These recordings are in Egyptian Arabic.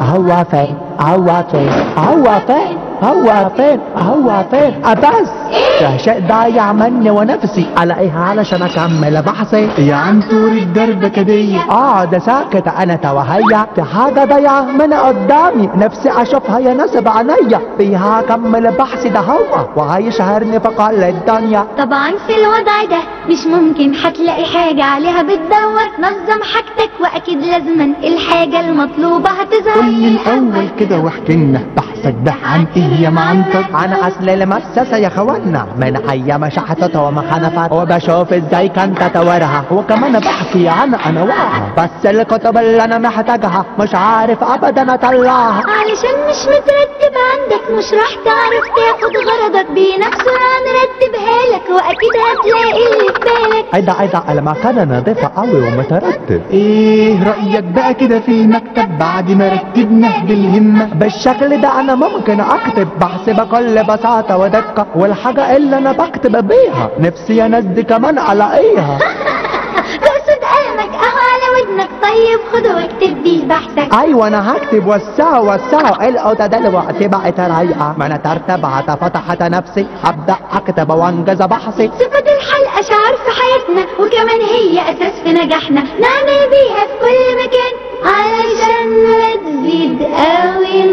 هو فين هو فين هو فين هو فين هو فين بس ده شيء ضايع مني ونفسي الاقيها علشان اكمل بحثي يا عم طور الدرب كدية اه ده ساكت انا توهية في حاجة ضايعة من قدامي نفسي اشوفها يا ناس بعينيا فيها اكمل بحثي ده هو وهيشهرني في كل الدنيا طبعا في الوضع ده مش ممكن هتلاقي حاجة عليها بتدور نظم حاجتك واكيد لازما الحاجة المطلوبة هتظهر قول من اول كده واحكي لنا بحثك ده عن ايه يا معنطر انا اصل المؤسسة يا اخوانا من ايام شحتت وما خنفت وبشوف ازاي كان تطورها وكمان بحكي عن انواعها بس الكتب اللي انا محتاجها مش عارف ابدا اطلعها علشان مش مترتب عندك مش راح تعرف تاخد غرضك بنفسه هنرتبها لك واكيد هتلاقي اللي في بالك ايه ده ايه ده المكان نظيفة قوي ومترتب ايه رأيك بقى كده في المكتب بعد ما رتبنا بالهمة بالشكل ده انا ممكن اكتب بحث بكل بساطة ودقة والحاجة اللي انا بكتب بيها نفسي يا ناس دي كمان الاقيها تقصد قلمك اهو على ودنك طيب خده واكتب بيه بحثك ايوه انا هكتب وسعه وسعه القطة دلوقتي بقت رايقة ما انا ترتبها فتحت نفسي ابدا اكتب وانجز بحثي صفة الحلقة شعار في حياتنا وكمان هي أساس في نجاحنا نعمل بيها في كل مكان علشان تزيد قوي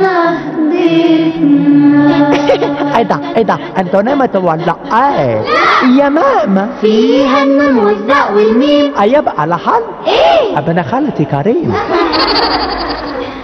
نهضتنا ايه ده ايه ده انتوا نمت ولا ايه يا ماما فيها النون والزاء والميم ايبقى لحل ايه ابن خالتي كريم